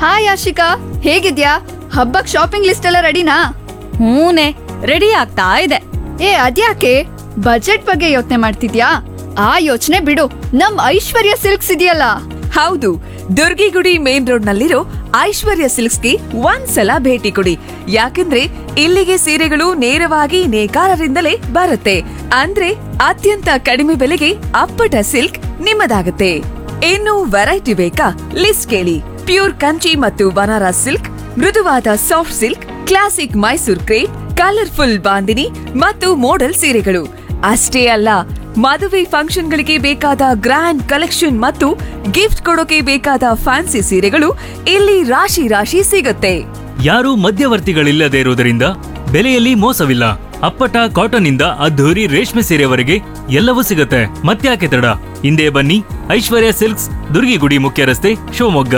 hi Ashika ಹೇಗಿದ್ಯಾ ಹಬ್ಬಕ್ shopping list ಎಲ್ಲ ರೆಡಿನಾ ಹೂನೆ ರೆಡಿ ಆಗ್ತಾ ಇದೆ ಏ ಅದ್ಯಾಕೆ ಬಜೆಟ್ ಬಗ್ಗೆ ಯೋಚನೆ ಮಾಡ್ತಿದ್ಯಾ ಆ ಯೋಚನೆ ಬಿಡು ನಮ್ ಐಶ್ವರ್ಯ ಸಿಲ್ಕ್ಸ್ ಇದೆಯಲ್ಲ ಹೌದು ದುರ್ಗಿಗುಡಿ ಮೇನ್ ರೋಡ್ ನಲ್ಲಿರೋ ಐಶ್ವರ್ಯ ಸಿಲ್ಕ್ಸ್ಗೆ ಒಂದ್ಸಲ ಭೇಟಿ ಕೊಡಿ ಯಾಕಂದ್ರೆ ಇಲ್ಲಿಗೆ ಸೀರೆಗಳು ನೇರವಾಗಿ ನೇಕಾರರಿಂದಲೇ ಬರುತ್ತೆ ಅಂದ್ರೆ ಅತ್ಯಂತ ಕಡಿಮೆ ಬೆಲೆಗೆ ಅಪ್ಪಟ ಸಿಲ್ಕ್ ನಿಮ್ಮದಾಗುತ್ತೆ ಇನ್ನು ವೆರೈಟಿ ಬೇಕಾ ಲಿಸ್ಟ್ ಕೇಳಿ ಪ್ಯೂರ್ ಕಂಚಿ ಮತ್ತು ಬನಾರಸ್ ಸಿಲ್ಕ್ ಮೃದುವಾದ soft silk classic Mysore crepe colourful bandhani ಮತ್ತು ಮೋಡಲ್ ಸೀರೆಗಳು ಅಷ್ಟೇ ಅಲ್ಲ ಮದುವೆ ಫಂಕ್ಷನ್ಗಳಿಗೆ ಬೇಕಾದ ಗ್ರ್ಯಾಂಡ್ ಕಲೆಕ್ಷನ್ ಮತ್ತು ಗಿಫ್ಟ್ ಕೊಡೋಕೆ ಬೇಕಾದ ಫ್ಯಾನ್ಸಿ ಸೀರೆಗಳು ಇಲ್ಲಿ ರಾಶಿ ರಾಶಿ ಸಿಗುತ್ತೆ ಯಾರೂ ಮಧ್ಯವರ್ತಿಗಳಿಲ್ಲದೆ ಇರುವುದರಿಂದ ಬೆಲೆಯಲ್ಲಿ ಮೋಸವಿಲ್ಲ ಅಪ್ಪಟ ಕಾಟನ್ ಇಂದ ಅದ್ಧೂರಿ ರೇಷ್ಮೆ ಸೀರೆವರೆಗೆ ಎಲ್ಲವೂ ಸಿಗುತ್ತೆ ಮತ್ತ್ಯಾಕೆ ತಡ ಹಿಂದೆ ಬನ್ನಿ ಐಶ್ವರ್ಯ ಸಿಲ್ಕ್ಸ್ ದುರ್ಗಿಗುಡಿ ಮುಖ್ಯ ರಸ್ತೆ ಶಿವಮೊಗ್ಗ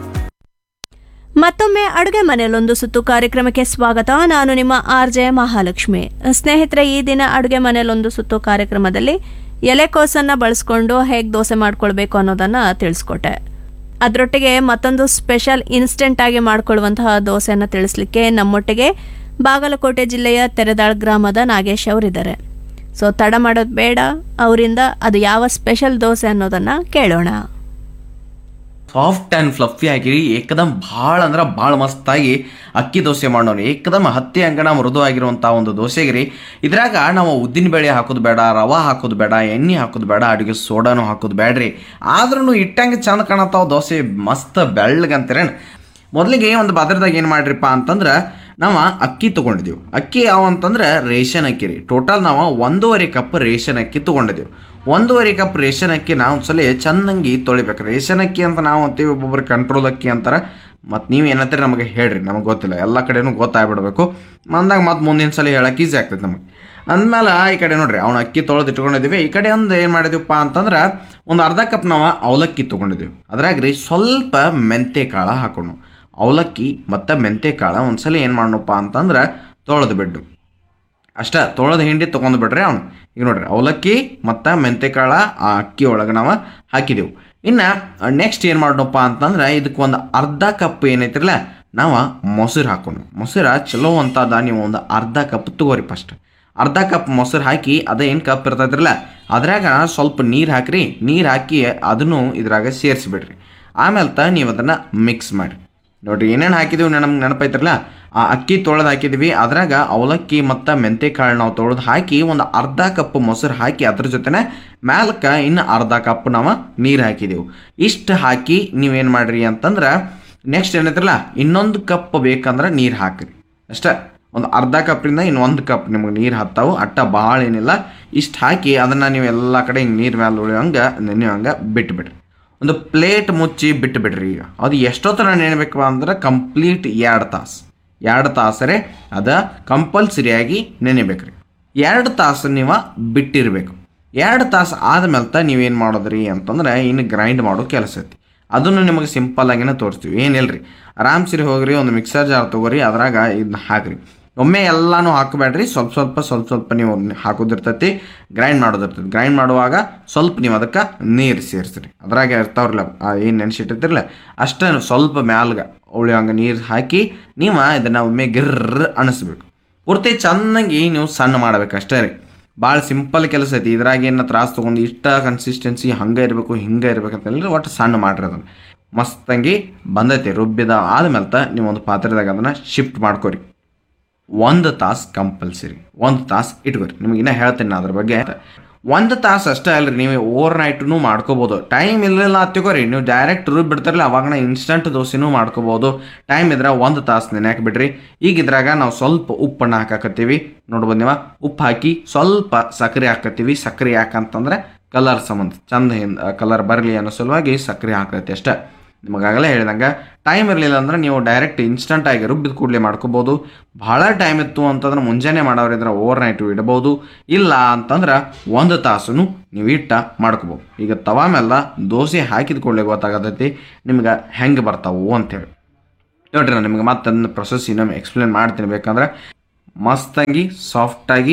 ಮತ್ತೊಮ್ಮೆ ಅಡುಗೆ ಮನೆಯಲ್ಲೊಂದು ಸುತ್ತು ಕಾರ್ಯಕ್ರಮಕ್ಕೆ ಸ್ವಾಗತ ನಾನು ನಿಮ್ಮ ಆರ್ ಜೆ ಮಹಾಲಕ್ಷ್ಮಿ ಸ್ನೇಹಿತರೆ ಈ ದಿನ ಅಡುಗೆ ಮನೆಯಲ್ಲೊಂದು ಸುತ್ತು ಕಾರ್ಯಕ್ರಮದಲ್ಲಿ ಎಲೆಕೋಸನ್ನ ಬಳಸ್ಕೊಂಡು ಹೇಗೆ ದೋಸೆ ಮಾಡ್ಕೊಳ್ಬೇಕು ಅನ್ನೋದನ್ನ ತಿಳಿಸ್ಕೊಟ್ಟೆ ಅದರೊಟ್ಟಿಗೆ ಮತ್ತೊಂದು ಸ್ಪೆಷಲ್ ಇನ್ಸ್ಟೆಂಟ್ ಆಗಿ ಮಾಡ್ಕೊಳ್ಳುವಂತಹ ದೋಸೆಯನ್ನು ತಿಳಿಸ್ಲಿಕ್ಕೆ ನಮ್ಮೊಟ್ಟಿಗೆ ಬಾಗಲಕೋಟೆ ಜಿಲ್ಲೆಯ ತೆರೆದಾಳ್ ಗ್ರಾಮದ ನಾಗೇಶ್ ಅವರಿದ್ದಾರೆ ಸೊ ತಡ ಮಾಡೋದು ಬೇಡ ಅವರಿಂದ ಅದು ಯಾವ ಸ್ಪೆಷಲ್ ದೋಸೆ ಅನ್ನೋದನ್ನ ಕೇಳೋಣ ಸಾಫ್ಟ್ ಆ್ಯಂಡ್ ಫ್ಲಫಿ ಆಗಿರಿ ಏಕದಮ್ ಭಾಳ ಅಂದ್ರೆ ಭಾಳ ಮಸ್ತಾಗಿ ಅಕ್ಕಿ ದೋಸೆ ಮಾಡೋಣ ಏಕದಮ್ ಹತ್ತಿ ಅಂಗಣ ಮೃದುವಾಗಿರುವಂಥ ಒಂದು ದೋಸೆಗೆ ರೀ ಇದ್ರಾಗ ನಾವು ಉದ್ದಿನ ಬೇಳೆ ಹಾಕೋದು ಬೇಡ ರವಾ ಹಾಕೋದು ಬೇಡ ಎಣ್ಣೆ ಹಾಕೋದು ಬೇಡ ಅಡುಗೆ ಸೋಡಾನು ಹಾಕೋದು ಬೇಡ್ರಿ ಆದ್ರೂ ಇಟ್ಟಂಗೆ ಚಂದ ಕಾಣತ್ತಾವ ದೋಸೆ ಮಸ್ತ್ ಬೆಳ್ಳಗಂತೀರೇನು ಮೊದಲಿಗೆ ಒಂದು ಪಾತ್ರದಾಗ ಏನು ಮಾಡ್ರಿಪ್ಪ ಅಂತಂದ್ರೆ ನಾವು ಅಕ್ಕಿ ತೊಗೊಂಡಿದ್ದೀವಿ ಅಕ್ಕಿ ಯಾವ ಅಂತಂದ್ರೆ ರೇಷನ್ ಅಕ್ಕಿ ರೀ ಟೋಟಲ್ ನಾವು ಒಂದೂವರೆ ಕಪ್ ರೇಷನ್ ಅಕ್ಕಿ ತೊಗೊಂಡಿದ್ದೀವಿ ಒಂದೂವರೆ ಕಪ್ ರೇಷನ್ ಅಕ್ಕಿ ನಾವು ಒಂದ್ಸಲ ಚೆನ್ನಾಗಿ ತೊಳಿಬೇಕು ರೇಷನ್ ಅಕ್ಕಿ ಅಂತ ನಾವು ಅಂತೀವಿ ಒಬ್ಬೊಬ್ರು ಕಂಟ್ರೋಲ್ ಅಕ್ಕಿ ಅಂತಾರೆ ಮತ್ತು ನೀವು ಏನಂತೀರಿ ನಮಗೆ ಹೇಳ್ರಿ ನಮಗೆ ಗೊತ್ತಿಲ್ಲ ಎಲ್ಲ ಕಡೆನೂ ಗೊತ್ತಾಗ್ಬಿಡ್ಬೇಕು ಅಂದಾಗ ಮತ್ತೆ ಮುಂದಿನ ಸಲ ಹೇಳಕ್ಕೆ ಈಸಿ ಆಗ್ತೈತೆ ನಮಗೆ ಅಂದಮೇಲೆ ಈ ಕಡೆ ನೋಡ್ರಿ ಅವ್ನ ಅಕ್ಕಿ ತೊಳೆದು ಇಟ್ಕೊಂಡಿದ್ದೀವಿ ಈ ಕಡೆ ಒಂದು ಏನು ಮಾಡಿದೀವಪ್ಪ ಅಂತಂದ್ರೆ ಒಂದು ಅರ್ಧ ಕಪ್ ನಾವು ಅವಲಕ್ಕಿ ತೊಗೊಂಡಿದ್ದೀವಿ ಅದ್ರಾಗ ರೀ ಸ್ವಲ್ಪ ಮೆಂತೆ ಕಾಳು ಹಾಕೊಂಡು ಅವಲಕ್ಕಿ ಮತ್ತು ಮೆಂತೆ ಕಾಳು ಒಂದ್ಸಲ ಏನು ಮಾಡೋಣಪ್ಪ ಅಂತಂದ್ರೆ ತೊಳೆದು ಬಿಟ್ಟು ಅಷ್ಟ ತೊಳೆದ ಹಿಂಡಿ ತೊಗೊಂಡು ಬಿಡ್ರಿ ಅವ್ನು ಈಗ ನೋಡ್ರಿ ಅವಲಕ್ಕಿ ಮತ್ತು ಮೆಂತೆಕಾಳ ಆ ಅಕ್ಕಿ ಒಳಗೆ ನಾವು ಹಾಕಿದೆವು ಇನ್ನು ನೆಕ್ಸ್ಟ್ ಏನು ಮಾಡೋಣಪ್ಪ ಅಂತಂದ್ರೆ ಇದಕ್ಕೆ ಒಂದು ಅರ್ಧ ಕಪ್ ಏನೈತಿರಲ್ಲ ನಾವು ಮೊಸರು ಹಾಕೊಂಡು ಮೊಸರು ಚಲೋ ಅಂತದ ನೀವು ಒಂದು ಅರ್ಧ ಕಪ್ ತಗೋರಿ ಫಸ್ಟ್ ಅರ್ಧ ಕಪ್ ಮೊಸರು ಹಾಕಿ ಅದ ಏನು ಕಪ್ ಇರ್ತೈತ್ರಲ್ಲ ಅದ್ರಾಗ ಸ್ವಲ್ಪ ನೀರು ಹಾಕ್ರಿ ನೀರು ಹಾಕಿ ಅದನ್ನು ಇದ್ರಾಗ ಸೇರಿಸ್ಬಿಡ್ರಿ ಆಮೇಲೆ ತ ನೀವು ಅದನ್ನು ಮಿಕ್ಸ್ ಮಾಡಿರಿ ನೋಡ್ರಿ ಏನೇನು ಹಾಕಿದೀವಿ ನಮ್ಗೆ ನೆನಪೈತ್ರಲ್ಲ ಆ ಅಕ್ಕಿ ತೊಳೆದು ಹಾಕಿದ್ವಿ ಅದ್ರಾಗ ಅವಲಕ್ಕಿ ಮತ್ತು ಮೆಂತೆ ಕಾಳು ನಾವು ತೊಳೆದು ಹಾಕಿ ಒಂದು ಅರ್ಧ ಕಪ್ ಮೊಸರು ಹಾಕಿ ಅದ್ರ ಜೊತೆನೆ ಮ್ಯಾಲಕ್ಕೆ ಇನ್ನು ಅರ್ಧ ಕಪ್ ನಾವು ನೀರು ಹಾಕಿದೆವು ಇಷ್ಟು ಹಾಕಿ ನೀವೇನು ಮಾಡ್ರಿ ಅಂತಂದ್ರೆ ನೆಕ್ಸ್ಟ್ ಏನೈತ್ರಲ್ಲ ಇನ್ನೊಂದು ಕಪ್ ಬೇಕಂದ್ರೆ ನೀರು ಹಾಕ್ರಿ ಅಷ್ಟೇ ಒಂದು ಅರ್ಧ ಕಪ್ರಿಂದ ಇನ್ನು ಒಂದು ಕಪ್ ನಿಮ್ಗೆ ನೀರು ಹತ್ತಾವು ಅಟ್ಟ ಭಾಳ ಏನಿಲ್ಲ ಇಷ್ಟು ಹಾಕಿ ಅದನ್ನು ನೀವು ಎಲ್ಲ ಕಡೆ ಹಿಂಗೆ ನೀರು ಮೇಲೆ ಉಳಿಯೋಂಗೆ ನೆನೆಯೋಂಗೆ ಬಿಟ್ಬಿಡ್ರಿ ಒಂದು ಪ್ಲೇಟ್ ಮುಚ್ಚಿ ಬಿಟ್ಟು ಬಿಡ್ರಿ ಈಗ ಅದು ಎಷ್ಟೊತ್ತರ ನೆನೆಬೇಕು ಅಂದ್ರೆ ಕಂಪ್ಲೀಟ್ ಎರಡು ತಾಸು ಎರಡು ತಾಸರೆ ಅದ ಕಂಪಲ್ಸರಿಯಾಗಿ ನೆನೆಬೇಕ್ರಿ ಎರಡು ತಾಸು ನೀವು ಬಿಟ್ಟಿರಬೇಕು ಎರಡು ತಾಸು ಆದ್ಮೇಲೆ ತ ನೀವೇನು ಮಾಡೋದ್ರಿ ಅಂತಂದ್ರೆ ಇನ್ನು ಗ್ರೈಂಡ್ ಮಾಡೋ ಕೆಲಸ ಐತಿ ಅದನ್ನು ನಿಮಗೆ ಸಿಂಪಲ್ ಆಗಿನೇ ತೋರಿಸ್ತೀವಿ ಏನಿಲ್ರಿ ಆರಾಮ್ ಸಿರಿ ಹೋಗ್ರಿ ಒಂದು ಮಿಕ್ಸರ್ ಜಾರ್ ತೊಗೋರಿ ಅದ್ರಾಗ ಇದನ್ನ ಹಾಕ್ರಿ ಒಮ್ಮೆ ಎಲ್ಲಾನು ಹಾಕಬೇಡ್ರಿ ಸ್ವಲ್ಪ ಸ್ವಲ್ಪ ಸ್ವಲ್ಪ ಸ್ವಲ್ಪ ನೀವು ಹಾಕೋದಿರ್ತೈತಿ ಗ್ರೈಂಡ್ ಮಾಡೋದಿರ್ತೈತಿ ಗ್ರೈಂಡ್ ಮಾಡುವಾಗ ಸ್ವಲ್ಪ ನೀವು ಅದಕ್ಕೆ ನೀರು ಸೇರಿಸ್ರಿ ಅದ್ರಾಗ ಇರ್ತಾವ್ರಲ್ಲ ಏನು ನೆನೆಸಿಟ್ಟಿರ್ತಿರಲ್ಲ ಅಷ್ಟೇ ಸ್ವಲ್ಪ ಮ್ಯಾಲ್ಗ ಉಳಿಯೋಂಗೆ ನೀರು ಹಾಕಿ ನೀವು ಇದನ್ನು ಒಮ್ಮೆ ಗಿರ್ರ ಅನಿಸ್ಬೇಕು ಪೂರ್ತಿ ಚೆನ್ನಾಗಿ ನೀವು ಸಣ್ಣ ಮಾಡ್ಬೇಕು ಅಷ್ಟೇ ರೀ ಭಾಳ ಸಿಂಪಲ್ ಕೆಲಸ ಐತಿ ಇದ್ರಾಗ ಏನು ತ್ರಾಸ ತೊಗೊಂಡು ಇಷ್ಟ ಕನ್ಸಿಸ್ಟೆನ್ಸಿ ಹಂಗೆ ಇರಬೇಕು ಹಿಂಗೆ ಇರ್ಬೇಕಂತೇಳಿ ಒಟ್ಟು ಸಣ್ಣ ಮಾಡ್ರಿ ಅದನ್ನು ಮಸ್ತಂಗಿ ಬಂದೈತಿ ರುಬ್ಬಿದ ಆದ್ಮೇಲೆ ತ ನೀವು ಒಂದು ಪಾತ್ರೆದಾಗ ಅದನ್ನು ಶಿಫ್ಟ್ ಮಾಡ್ಕೊರಿ ಒಂದು ತಾಸು ಕಂಪಲ್ಸರಿ ಒಂದು ತಾಸು ಇಟ್ಕೊರಿ ನಿಮ್ಗೆ ಇನ್ನೂ ಹೇಳ್ತೀನಿ ನಾ ಅದ್ರ ಬಗ್ಗೆ ಒಂದು ತಾಸು ಅಷ್ಟೇ ಅಲ್ರಿ ನೀವು ಓವರ್ ನೈಟ್ನು ಮಾಡ್ಕೋಬೋದು ಟೈಮ್ ಇರಲಿಲ್ಲ ಹತ್ತಿಕೋರಿ ನೀವು ಡೈರೆಕ್ಟ್ ರುಬ್ಬಿ ಬಿಡ್ತಾರಲ್ಲ ಅವಾಗನ ಇನ್ಸ್ಟಂಟ್ ದೋಸೆನೂ ಮಾಡ್ಕೋಬೋದು ಟೈಮ್ ಇದ್ರೆ ಒಂದು ತಾಸು ನೆನೆಯಾಕೆ ಬಿಡ್ರಿ ಈಗ ಇದ್ರಾಗ ನಾವು ಸ್ವಲ್ಪ ಉಪ್ಪನ್ನು ಹಾಕಾಕತ್ತೀವಿ ನೋಡ್ಬೋದು ನೀವು ಉಪ್ಪು ಹಾಕಿ ಸ್ವಲ್ಪ ಸಕ್ಕರೆ ಹಾಕತ್ತೀವಿ ಸಕ್ಕರೆ ಯಾಕಂತಂದ್ರೆ ಕಲರ್ ಸಂಬಂಧ ಚಂದ ಹಿಂದ ಕಲರ್ ಬರಲಿ ಅನ್ನೋ ಸಲುವಾಗಿ ಸಕ್ಕರೆ ಹಾಕತ್ತೆ ಅಷ್ಟೇ ನಿಮಗಾಗಲೇ ಹೇಳಿದಂಗೆ ಟೈಮ್ ಇರಲಿಲ್ಲ ಅಂದ್ರೆ ನೀವು ಡೈರೆಕ್ಟ್ ಇನ್ಸ್ಟಂಟ್ ಆಗಿ ರುಬ್ಬಿದ ಕೂಡಲೇ ಮಾಡ್ಕೋಬೋದು ಭಾಳ ಟೈಮ್ ಇತ್ತು ಅಂತಂದ್ರೆ ಮುಂಜಾನೆ ಮಾಡೋರಿದ್ರೆ ಓವರ್ ನೈಟು ಇಡಬಹುದು ಇಲ್ಲ ಅಂತಂದ್ರೆ ಒಂದು ತಾಸು ನೀವು ಇಟ್ಟ ಮಾಡ್ಕೋಬೋದು ಈಗ ತವಾ ಮೇಲೆ ದೋಸೆ ಹಾಕಿದ ಕೂಡಲೇ ಗೊತ್ತಾಗತೈತಿ ನಿಮ್ಗೆ ಹೆಂಗೆ ಬರ್ತಾವು ಅಂತೇಳಿ ನೋಡ್ರಿ ನಾನು ನಿಮ್ಗೆ ಮತ್ತೆ ಅದನ್ನ ಪ್ರೊಸೆಸ್ ಇನ್ನೊಮ್ಮೆ ಎಕ್ಸ್ಪ್ಲೇನ್ ಮಾಡ್ತೀನಿ ಬೇಕಂದ್ರೆ ಮಸ್ತಾಗಿ ಸಾಫ್ಟಾಗಿ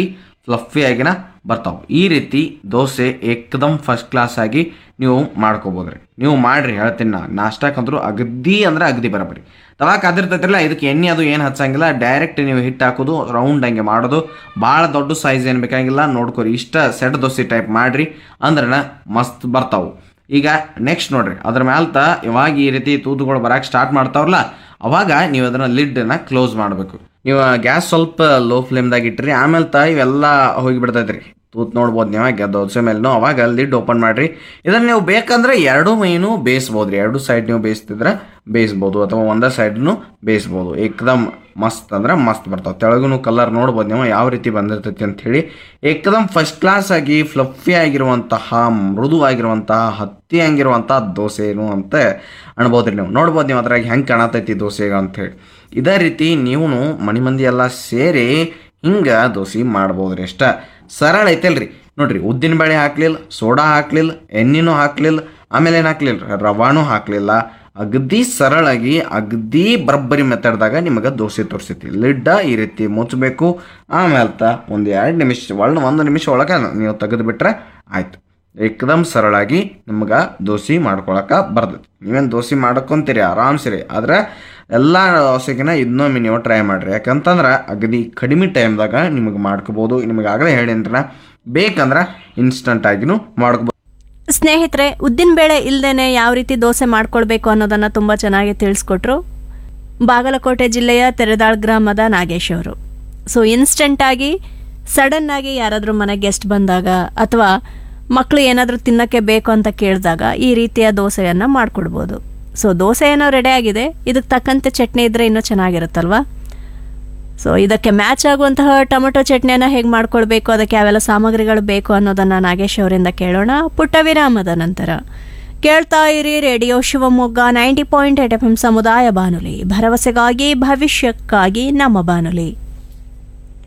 ಫ್ಲಫಿಯಾಗಿನ ಬರ್ತಾವೆ ಈ ರೀತಿ ದೋಸೆ ಏಕದಮ್ ಫಸ್ಟ್ ಕ್ಲಾಸ್ ಆಗಿ ನೀವು ಮಾಡ್ಕೋಬೋದ್ರಿ ನೀವು ಮಾಡ್ರಿ ಹೇಳ್ತೀನಿ ನಾ ನಾಷ್ಟಕ್ಕಂದ್ರೂ ಅಗದಿ ಅಂದ್ರೆ ಅಗದಿ ಬರಬರಿ ತವಾ ಕಾದಿರ್ತೈತಿರಲ್ಲ ಇದಕ್ಕೆ ಎಣ್ಣೆ ಅದು ಏನು ಹಚ್ಚಂಗಿಲ್ಲ ಡೈರೆಕ್ಟ್ ನೀವು ಹಿಟ್ಟು ಹಾಕೋದು ರೌಂಡ್ ಹಂಗೆ ಮಾಡೋದು ಭಾಳ ದೊಡ್ಡ ಸೈಜ್ ಏನು ಬೇಕಾಗಿಲ್ಲ ನೋಡ್ಕೊರಿ ಇಷ್ಟ ಸೆಟ್ ದೋಸೆ ಟೈಪ್ ಮಾಡ್ರಿ ಅಂದ್ರನ ಮಸ್ತ್ ಬರ್ತಾವು ಈಗ ನೆಕ್ಸ್ಟ್ ನೋಡ್ರಿ ಅದ್ರ ಮ್ಯಾಲ್ತ ಇವಾಗ ಈ ರೀತಿ ತೂತುಗಳು ಬರಕ್ಕೆ ಸ್ಟಾರ್ಟ್ ಮಾಡ್ತಾವ್ರಲ್ಲ ಅವಾಗ ನೀವು ಅದನ್ನ ಲಿಡ್ನ ಕ್ಲೋಸ್ ಮಾಡಬೇಕು ನೀವು ಗ್ಯಾಸ್ ಸ್ವಲ್ಪ ಲೋ ಫ್ಲೇಮ್ದಾಗ ಇಟ್ರಿ ಆಮೇಲೆ ತ ಇವೆಲ್ಲ ಹೋಗಿ ಬಿಡ್ತೈತ್ರಿ ತೂತ್ ನೋಡ್ಬೋದು ನೀವು ಗ- ದೋಸೆ ಮೇಲೂ ಅವಾಗ ಲಿಡ್ ಓಪನ್ ಮಾಡ್ರಿ ಇದನ್ನ ನೀವು ಬೇಕಂದ್ರೆ ಎರಡೂ ಮೈನು ಬೇಯಿಸ್ಬೋದ್ರಿ ಎರಡು ಸೈಡ್ ನೀವು ಬೇಯಿಸ್ತಿದ್ರೆ ಬೇಯಿಸ್ಬೋದು ಅಥವಾ ಒಂದೇ ಸೈಡ್ನು ಬೇಯಿಸ್ಬೋದು ಏಕದಮ್ ಮಸ್ತ್ ಅಂದ್ರೆ ಮಸ್ತ್ ಬರ್ತಾವೆ ತೆಳಗೂ ಕಲರ್ ನೋಡ್ಬೋದು ನೀವು ಯಾವ ರೀತಿ ಬಂದಿರ್ತೈತಿ ಅಂತ ಹೇಳಿ ಏಕದಮ್ ಫಸ್ಟ್ ಕ್ಲಾಸ್ ಆಗಿ ಫ್ಲಫಿ ಆಗಿರುವಂತಹ ಮೃದುವಾಗಿರುವಂತಹ ಹತ್ತಿ ಹಂಗಿರುವಂತಹ ದೋಸೆ ಏನು ಅಂತ ಅನ್ಬೋದ್ರಿ ನೀವು ನೋಡ್ಬೋದು ನೀವು ಅದ್ರಾಗ ಹೆಂಗೆ ಕಾಣತೈತಿ ದೋಸೆಗೆ ಅಂತ ಹೇಳಿ ಇದೇ ರೀತಿ ನೀವು ಮನೆ ಮಂದಿ ಎಲ್ಲ ಸೇರಿ ಹಿಂಗೆ ದೋಸೆ ಮಾಡ್ಬೋದ್ರಿ ಅಷ್ಟ ಸರಳ ಐತಲ್ರಿ ನೋಡ್ರಿ ಉದ್ದಿನ ಬೇಳೆ ಹಾಕ್ಲಿಲ್ಲ ಸೋಡಾ ಹಾಕ್ಲಿಲ್ಲ ಎಣ್ಣೆನೂ ಹಾಕ್ಲಿಲ್ಲ ಆಮೇಲೆ ಏನು ಹಾಕ್ಲಿಲ್ಲ ರವಾನೂ ಹಾಕ್ಲಿಲ್ಲ ಅಗದಿ ಸರಳಾಗಿ ಅಗದಿ ಬರಬ್ಬರಿ ಮೆಥಡ್ದಾಗ ನಿಮಗೆ ದೋಸೆ ತೋರಿಸೈತಿ ಲಿಡ್ಡ ಈ ರೀತಿ ಮುಚ್ಚಬೇಕು ಆಮೇಲೆ ತ ಒಂದು ಎರಡು ನಿಮಿಷ ಒಳ್ಳೆ ಒಂದು ನಿಮಿಷ ಒಳಗೆ ನೀವು ತೆಗೆದು ಬಿಟ್ರೆ ಆಯ್ತು ಏಕದಮ್ ಸರಳಾಗಿ ನಿಮ್ಗೆ ದೋಸೆ ಮಾಡ್ಕೊಳಕ್ಕೆ ಬರ್ತೈತಿ ನೀವೇನು ದೋಸೆ ಮಾಡ್ಕೊಂತೀರಿ ಆರಾಮ್ಸಿರಿ ಆದ್ರೆ ಎಲ್ಲ ದೋಸೆಗಿನ ಇನ್ನೊಮ್ಮೆ ನೀವು ಟ್ರೈ ಮಾಡಿರಿ ಯಾಕಂತಂದ್ರೆ ಅಗದಿ ಕಡಿಮೆ ಟೈಮ್ದಾಗ ನಿಮಗೆ ಮಾಡ್ಕೋಬೋದು ನಿಮಗೆ ಆಗಲೇ ಹೇಳಿದ್ರೆ ಬೇಕಂದ್ರೆ ಇನ್ಸ್ಟಂಟ್ ಆಗಿನೂ ಮಾಡ್ಕೋಬೋದು ಸ್ನೇಹಿತರೆ ಉದ್ದಿನಬೇಳೆ ಇಲ್ಲದೇ ಯಾವ ರೀತಿ ದೋಸೆ ಮಾಡ್ಕೊಳ್ಬೇಕು ಅನ್ನೋದನ್ನು ತುಂಬ ಚೆನ್ನಾಗಿ ತಿಳಿಸ್ಕೊಟ್ರು ಬಾಗಲಕೋಟೆ ಜಿಲ್ಲೆಯ ತೆರೆದಾಳ್ ಗ್ರಾಮದ ನಾಗೇಶ್ ಅವರು ಸೊ ಇನ್ಸ್ಟೆಂಟಾಗಿ ಸಡನ್ನಾಗಿ ಯಾರಾದರೂ ಮನೆಗೆ ಗೆಸ್ಟ್ ಬಂದಾಗ ಅಥವಾ ಮಕ್ಕಳು ಏನಾದರೂ ತಿನ್ನೋಕ್ಕೆ ಬೇಕು ಅಂತ ಕೇಳಿದಾಗ ಈ ರೀತಿಯ ದೋಸೆಯನ್ನು ಮಾಡಿಕೊಡ್ಬೋದು ಸೊ ದೋಸೆ ಏನೋ ರೆಡಿ ಆಗಿದೆ ಇದಕ್ಕೆ ತಕ್ಕಂತೆ ಚಟ್ನಿ ಇದ್ದರೆ ಇನ್ನೂ ಚೆನ್ನಾಗಿರುತ್ತಲ್ವಾ ಸೊ ಇದಕ್ಕೆ ಮ್ಯಾಚ್ ಆಗುವಂತಹ ಟೊಮೆಟೊ ಚಟ್ನಿಯನ್ನು ಹೇಗೆ ಮಾಡ್ಕೊಳ್ಬೇಕು ಅದಕ್ಕೆ ಯಾವೆಲ್ಲ ಸಾಮಗ್ರಿಗಳು ಬೇಕು ಅನ್ನೋದನ್ನು ನಾಗೇಶ್ ಅವರಿಂದ ಕೇಳೋಣ ಪುಟ್ಟ ವಿರಾಮದ ನಂತರ ಕೇಳ್ತಾ ಇರಿ radio Shivamogga ninety point eight F M ಸಮುದಾಯ ಬಾನುಲಿ ಭರವಸೆಗಾಗಿ ಭವಿಷ್ಯಕ್ಕಾಗಿ ನಮ್ಮ ಬಾನುಲಿ